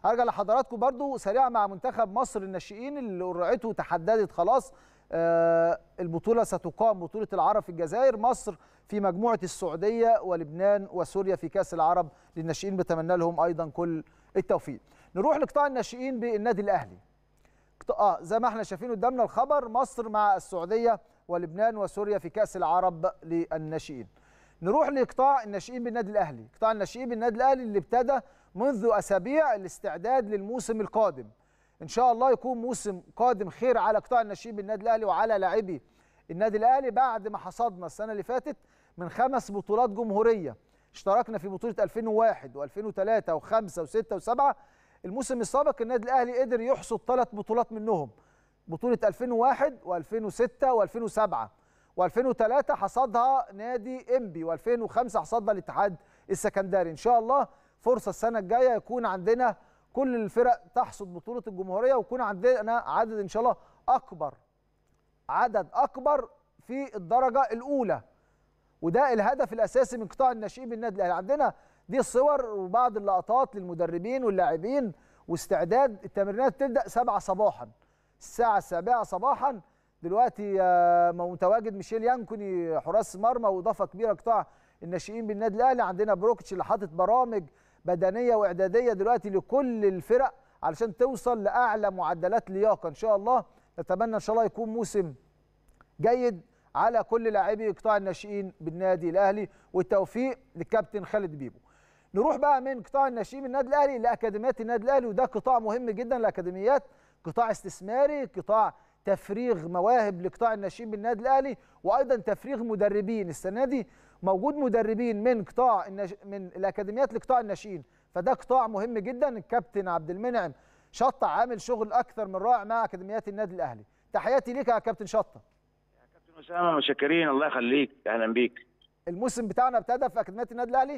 هرجع لحضراتكم برضو سريعا مع منتخب مصر الناشئين اللي قرعته تحددت خلاص آه البطوله ستقام بطوله العرب في الجزائر مصر في مجموعه السعوديه ولبنان وسوريا في كاس العرب للناشئين بتمنى لهم ايضا كل التوفيق نروح لقطاع الناشئين بالنادي الاهلي اه زي ما احنا شايفين قدامنا الخبر مصر مع السعوديه ولبنان وسوريا في كاس العرب للناشئين نروح لقطاع الناشئين بالنادي الاهلي قطاع الناشئين بالنادي الاهلي اللي ابتدى منذ اسابيع الاستعداد للموسم القادم ان شاء الله يكون موسم قادم خير على قطاع الناشئين بالنادي الاهلي وعلى لاعبي النادي الاهلي بعد ما حصدنا السنه اللي فاتت من خمس بطولات جمهوريه اشتركنا في بطوله 2001 و2003 و5 و6 و7 الموسم السابق النادي الاهلي قدر يحصد ثلاث بطولات منهم بطوله 2001 و2006 و2007 و2003 حصدها نادي انبي و2005 حصدها الاتحاد السكندري ان شاء الله فرصه السنه الجايه يكون عندنا كل الفرق تحصد بطوله الجمهوريه ويكون عندنا عدد ان شاء الله اكبر عدد اكبر في الدرجه الاولى وده الهدف الاساسي من قطاع الناشئين بالنادي الاهلي عندنا دي الصور وبعض اللقطات للمدربين واللاعبين واستعداد التمرينات تبدا 7 صباحا الساعه السابعة صباحا دلوقتي متواجد ميشيل يانكوني حراس مرمى واضافه كبيره قطاع الناشئين بالنادي الاهلي عندنا بروكتش اللي حاطط برامج بدنيه واعداديه دلوقتي لكل الفرق علشان توصل لاعلى معدلات لياقه ان شاء الله نتمنى ان شاء الله يكون موسم جيد على كل لاعبي قطاع الناشئين بالنادي الاهلي والتوفيق للكابتن خالد بيبو نروح بقى من قطاع الناشئين بالنادي الاهلي لاكاديميات النادي الاهلي وده قطاع مهم جدا الاكاديميات قطاع استثماري قطاع تفريغ مواهب لقطاع الناشئين بالنادي الاهلي وايضا تفريغ مدربين السنه دي موجود مدربين من قطاع النش... من الاكاديميات لقطاع الناشئين فده قطاع مهم جدا الكابتن عبد المنعم شطه عامل شغل اكثر من رائع مع اكاديميات النادي الاهلي تحياتي ليك يا كابتن شطه يا كابتن اسامه متشكرين الله يخليك اهلا بيك الموسم بتاعنا ابتدى في اكاديميات النادي الاهلي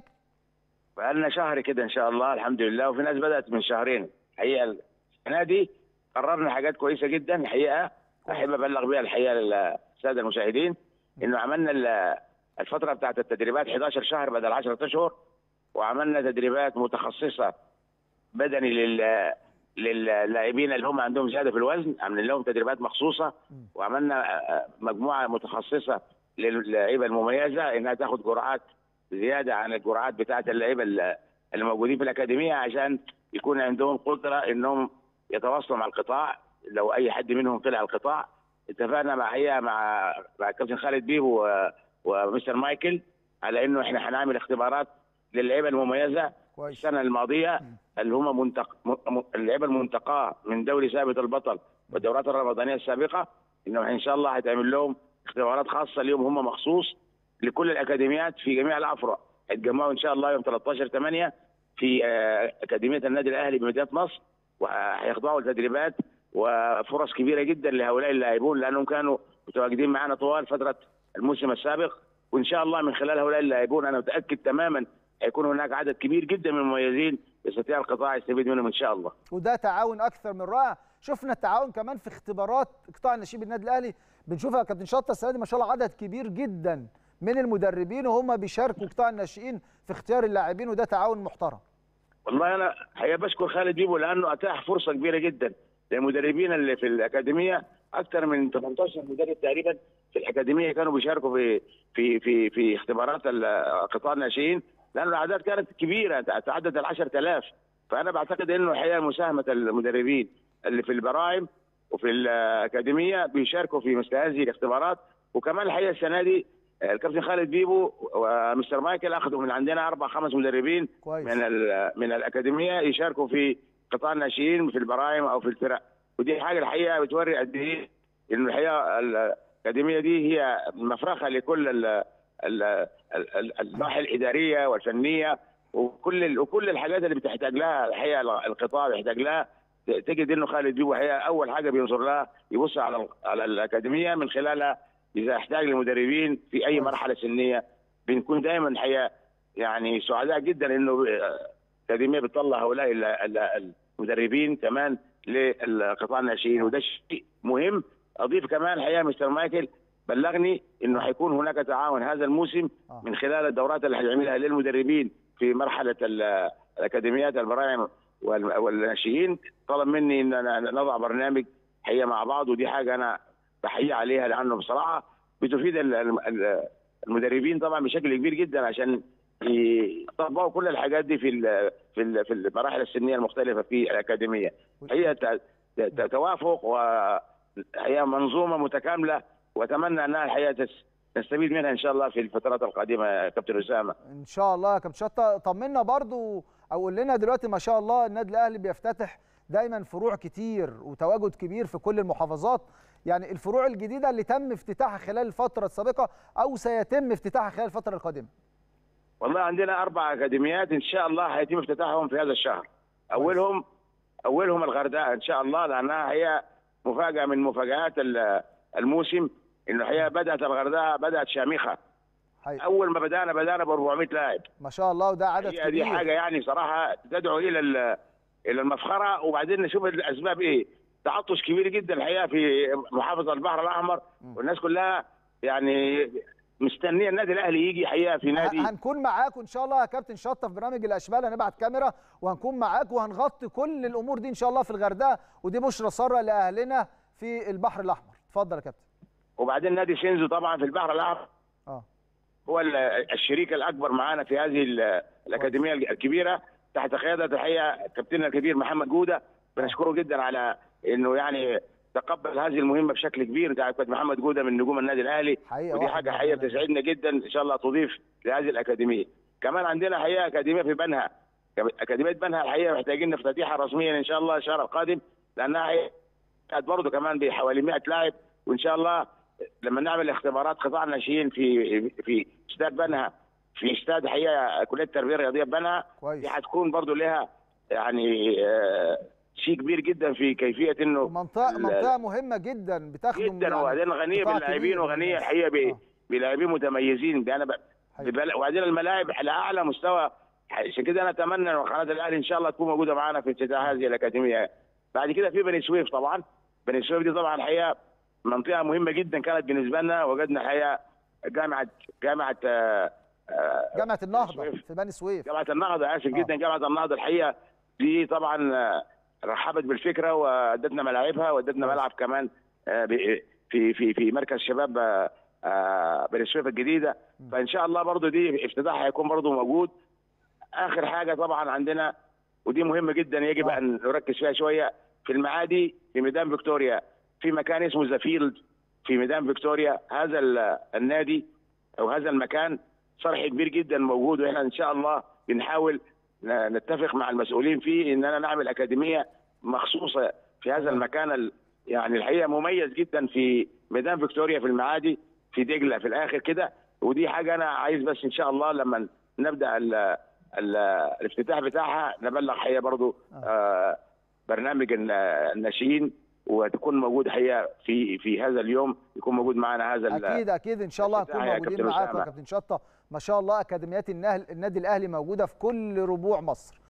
بقالنا شهر كده ان شاء الله الحمد لله وفي ناس بدات من شهرين الحقيقه السنه دي قررنا حاجات كويسه جدا الحقيقه احب ابلغ بيها الحقيقه للساده المشاهدين انه عملنا الفتره بتاعت التدريبات 11 شهر بدل 10 اشهر وعملنا تدريبات متخصصه بدني لل للاعبين اللي هم عندهم زياده في الوزن عملنا لهم تدريبات مخصوصه وعملنا مجموعه متخصصه للعيبه المميزه انها تاخد جرعات زياده عن الجرعات بتاعه اللعيبه اللي موجودين في الاكاديميه عشان يكون عندهم قدره انهم يتواصلوا مع القطاع لو اي حد منهم طلع القطاع اتفقنا مع هي مع مع الكابتن خالد بيبو ومستر مايكل على انه احنا هنعمل اختبارات للعيبه المميزه كويس. السنه الماضيه اللي هم منتق... اللعيبه المنتقاه من دوري ثابت البطل والدورات الرمضانيه السابقه انهم ان شاء الله هيتعمل لهم اختبارات خاصه ليهم هم مخصوص لكل الاكاديميات في جميع الافرع هيتجمعوا ان شاء الله يوم 13 8 في اكاديميه النادي الاهلي بمدينه نصر وهيخضعوا لتدريبات وفرص كبيره جدا لهؤلاء اللاعبون لانهم كانوا متواجدين معنا طوال فتره الموسم السابق وان شاء الله من خلال هؤلاء اللاعبون انا متاكد تماما هيكون هناك عدد كبير جدا من المميزين يستطيع القطاع يستفيد منهم ان شاء الله. وده تعاون اكثر من رائع، شفنا التعاون كمان في اختبارات قطاع الناشئين بالنادي الاهلي بنشوفها كابتن شطه السنه دي ما شاء الله عدد كبير جدا من المدربين وهم بيشاركوا قطاع الناشئين في اختيار اللاعبين وده تعاون محترم. والله انا حقيقه بشكر خالد بيبو لانه اتاح فرصه كبيره جدا للمدربين اللي في الاكاديميه اكثر من 18 مدرب تقريبا في الاكاديميه كانوا بيشاركوا في في في في اختبارات قطاع الناشئين لانه الاعداد كانت كبيره تعدت ال 10000 فانا بعتقد انه الحقيقه مساهمه المدربين اللي في البراعم وفي الاكاديميه بيشاركوا في مثل هذه الاختبارات وكمان الحقيقه السنه دي الكابتن خالد بيبو ومستر مايكل اخذوا من عندنا اربع خمس مدربين كويس. من من الاكاديميه يشاركوا في قطاع الناشئين في البراعم او في الفرق ودي حاجه الحقيقه بتوري قد ايه انه الحقيقه الاكاديميه دي هي مفرخه لكل ال ال الناحيه الاداريه والفنيه وكل وكل الحاجات اللي بتحتاج لها الحقيقه القطاع بيحتاج لها تجد انه خالد بيبو الحقيقه اول حاجه بينظر لها يبص على على الاكاديميه من خلالها اذا احتاج لمدربين في اي مرحله سنيه بنكون دايما الحقيقه يعني سعداء جدا انه الاكاديميه بتطلع هؤلاء المدربين كمان للقطاع الناشئين وده شيء مهم اضيف كمان الحقيقه مستر مايكل بلغني انه حيكون هناك تعاون هذا الموسم من خلال الدورات اللي هيعملها للمدربين في مرحله الاكاديميات البراعم وال- والناشئين طلب مني ان أنا نضع برنامج حقيقه مع بعض ودي حاجه انا بحيي عليها لانه بصراحه بتفيد ال- ال- ال- المدربين طبعا بشكل كبير جدا عشان يطبقوا كل الحاجات دي في ال- في ال- في المراحل السنيه المختلفه في الاكاديميه هي ت- ت- توافق وهي منظومه متكامله واتمنى انها الحقيقه تس- نستفيد منها ان شاء الله في الفترات القادمه يا كابتن اسامه ان شاء الله يا كابتن شطه طمنا برضو او قول لنا دلوقتي ما شاء الله النادي الاهلي بيفتتح دايما فروع كتير وتواجد كبير في كل المحافظات يعني الفروع الجديده اللي تم افتتاحها خلال الفتره السابقه او سيتم افتتاحها خلال الفتره القادمه والله عندنا اربع اكاديميات ان شاء الله هيتم افتتاحهم في هذا الشهر اولهم اولهم الغردقه ان شاء الله لانها هي مفاجاه من مفاجات ال- الموسم انه هي بدات الغردقه بدات شامخه حقيقي. اول ما بدانا بدانا ب 400 لاعب ما شاء الله وده عدد هي دي كبير حاجه يعني صراحه تدعو الى ال- الى المفخره وبعدين نشوف الاسباب ايه تعطش كبير جدا الحقيقه في محافظه البحر الاحمر والناس كلها يعني مستنيه النادي الاهلي يجي حقيقه في نادي ه- هنكون معاكم ان شاء الله يا كابتن شطه في برنامج الاشبال هنبعت كاميرا وهنكون معاكم وهنغطي كل الامور دي ان شاء الله في الغردقه ودي بشرى ساره لاهلنا في البحر الاحمر اتفضل يا كابتن وبعدين نادي شينزو طبعا في البحر الاحمر اه هو ال- الشريك الاكبر معانا في هذه ال- الاكاديميه الكبيره تحت قياده الحقيقه كابتننا الكبير محمد جوده بنشكره جدا على انه يعني تقبل هذه المهمه بشكل كبير انت عارف كابتن محمد جوده من نجوم النادي الاهلي حقيقة ودي واحد حاجه من حقيقه النادي. تسعدنا جدا ان شاء الله تضيف لهذه الاكاديميه كمان عندنا حقيقه اكاديميه في بنها اكاديميه بنها الحقيقه محتاجين نفتتحها رسميا ان شاء الله الشهر القادم لانها هي كانت برضه كمان بحوالي 100 لاعب وان شاء الله لما نعمل اختبارات قطاع الناشئين في في استاد بنها في استاد حقيقه كليه التربيه الرياضيه بنها كويس دي هتكون برضه لها يعني آه، شيء كبير جدا في كيفيه انه ومنطقه ال- منطقه مهمه جدا بتخدم جدا وبعدين غنيه قطاع باللاعبين كبير من وغنيه الناس. الحقيقه ب- آه. بلاعبين متميزين انا ب... حقيقي. ببل- وبعدين الملاعب على اعلى مستوى عشان كده انا اتمنى ان قناه الاهلي ان شاء الله تكون موجوده معانا في افتتاح هذه الاكاديميه بعد كده في بني سويف طبعا بني سويف دي طبعا الحقيقه منطقه مهمه جدا كانت بالنسبه لنا وجدنا الحقيقه جامعه جامعه آه، آه، جامعه النهضه سويف. في بني سويف جامعه النهضه اسف آه. جدا جامعه النهضه الحقيقه دي طبعا آه، رحبت بالفكره وادتنا ملاعبها وادتنا كويس. ملعب كمان آه، ب- في في في مركز شباب آه، آه، بني سويف الجديده م. فان شاء الله برضو دي افتتاحها هيكون برضو موجود اخر حاجه طبعا عندنا ودي مهمه جدا يجب آه. ان نركز فيها شويه في المعادي في ميدان فيكتوريا في مكان اسمه ذا فيلد في ميدان فيكتوريا هذا ال- النادي او هذا المكان صرح كبير جدا موجود واحنا ان شاء الله بنحاول ن- نتفق مع المسؤولين فيه اننا نعمل اكاديميه مخصوصه في هذا المكان ال- يعني الحقيقه مميز جدا في ميدان فيكتوريا في المعادي في دجله في الاخر كده ودي حاجه انا عايز بس ان شاء الله لما نبدا ال ال الافتتاح بتاعها نبلغ حقيقه برضو آه برنامج الن- الناشئين وتكون موجود حقيقه في في هذا اليوم يكون موجود معنا هذا ال- اكيد اكيد ان شاء الله الافتتاح هنكون يا موجودين كابتن معاكم يا أسامة. كابتن شطه ما شاء الله اكاديميات النهل- النادي الاهلي موجوده في كل ربوع مصر